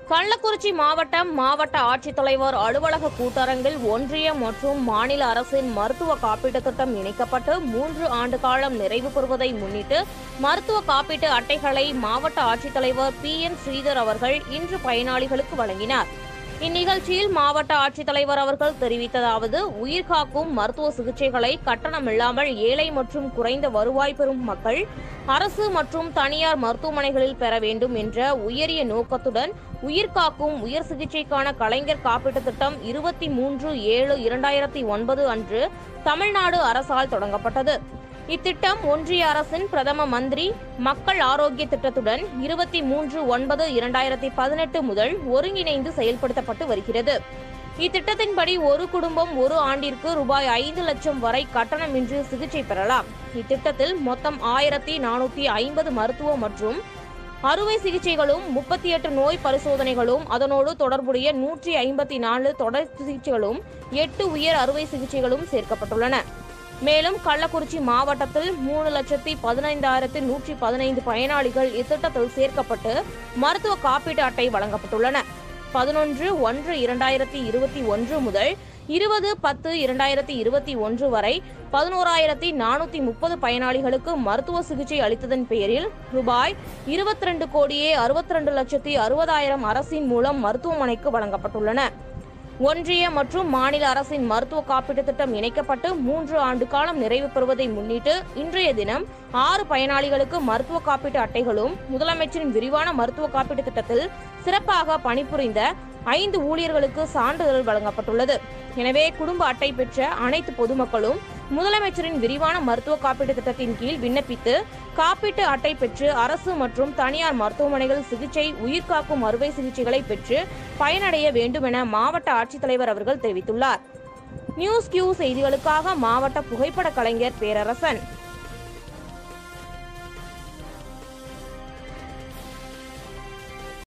கள்ளக்குறிச்சி மாவட்டம் மாவட்ட ஆட்சித்தலைவர் அலுவலக கூட்டரங்கில் ஒன்றிய மற்றும் மாநில அரசின் மருத்துவ காப்பீட்டுத் திட்டம் இணைக்கப்பட்டு மூன்று ஆண்டு காலம் நிறைவு பெறுவதை முன்னிட்டு மருத்துவ காப்பீட்டு அட்டைகளை மாவட்ட ஆட்சித்தலைவர் பி என் ஸ்ரீதர் அவர்கள் இன்று பயனாளிகளுக்கு வழங்கினார் இந்நிகழ்ச்சியில் மாவட்ட ஆட்சித்தலைவர் அவர்கள் தெரிவித்ததாவது உயிர்காக்கும் மருத்துவ சிகிச்சைகளை கட்டணமில்லாமல் ஏழை மற்றும் குறைந்த வருவாய் பெறும் மக்கள் அரசு மற்றும் தனியார் மருத்துவமனைகளில் பெற வேண்டும் என்ற உயரிய நோக்கத்துடன் உயிர்காக்கும் உயர் சிகிச்சைக்கான கலைஞர் காப்பீட்டுத் திட்டம் இருபத்தி மூன்று ஏழு இரண்டாயிரத்தி ஒன்பது அன்று தமிழ்நாடு அரசால் தொடங்கப்பட்டது இத்திட்டம் ஒன்றிய அரசின் பிரதம மந்திரி மக்கள் ஆரோக்கிய திட்டத்துடன் இருபத்தி மூன்று ஒன்பது இரண்டாயிரத்தி பதினெட்டு முதல் ஒருங்கிணைந்து செயல்படுத்தப்பட்டு வருகிறது இத்திட்டத்தின்படி ஒரு குடும்பம் ஒரு ஆண்டிற்கு ரூபாய் ஐந்து லட்சம் வரை கட்டணமின்றி சிகிச்சை பெறலாம் இத்திட்டத்தில் மொத்தம் ஆயிரத்தி நானூத்தி ஐம்பது மருத்துவ மற்றும் அறுவை சிகிச்சைகளும் முப்பத்தி எட்டு நோய் பரிசோதனைகளும் அதனோடு தொடர்புடைய நூற்றி ஐம்பத்தி நாலு தொடர் சிகிச்சைகளும் எட்டு உயர் அறுவை சிகிச்சைகளும் சேர்க்கப்பட்டுள்ளன மேலும் கள்ளக்குறிச்சி மாவட்டத்தில் மூணு லட்சத்தி பதினைந்தாயிரத்தி நூற்றி பதினைந்து பயனாளிகள் இத்திட்டத்தில் சேர்க்கப்பட்டு மருத்துவ காப்பீட்டு அட்டை வழங்கப்பட்டுள்ளன பதினொன்று ஒன்று இரண்டாயிரத்தி இருபத்தி ஒன்று முதல் இருபது பத்து இரண்டாயிரத்தி இருபத்தி ஒன்று வரை பதினோராயிரத்தி நானூத்தி முப்பது பயனாளிகளுக்கு மருத்துவ சிகிச்சை அளித்ததன் பேரில் ரூபாய் இருபத்தி ரெண்டு கோடியே அறுபத்தி ரெண்டு லட்சத்தி அறுபதாயிரம் அரசின் மூலம் மருத்துவமனைக்கு வழங்கப்பட்டுள்ளன ஒன்றிய மற்றும் மாநில அரசின் மருத்துவ காப்பீட்டுத் திட்டம் இணைக்கப்பட்டு மூன்று ஆண்டு காலம் நிறைவு பெறுவதை முன்னிட்டு இன்றைய தினம் ஆறு பயனாளிகளுக்கு மருத்துவ காப்பீட்டு அட்டைகளும் முதலமைச்சரின் விரிவான மருத்துவ காப்பீட்டு திட்டத்தில் சிறப்பாக பணிபுரிந்த ஐந்து ஊழியர்களுக்கு சான்றிதழ் வழங்கப்பட்டுள்ளது எனவே குடும்ப அட்டை பெற்ற அனைத்து பொதுமக்களும் முதலமைச்சரின் விரிவான மருத்துவ காப்பீட்டு திட்டத்தின் கீழ் விண்ணப்பித்து காப்பீட்டு அட்டை பெற்று அரசு மற்றும் தனியார் மருத்துவமனைகள் சிகிச்சை உயிர்காக்கும் அறுவை சிகிச்சைகளை பெற்று பயனடைய வேண்டும் என மாவட்ட ஆட்சித்தலைவர் அவர்கள் தெரிவித்துள்ளார் நியூஸ் கியூ செய்திகளுக்காக மாவட்ட புகைப்பட கலைஞர் பேரரசன்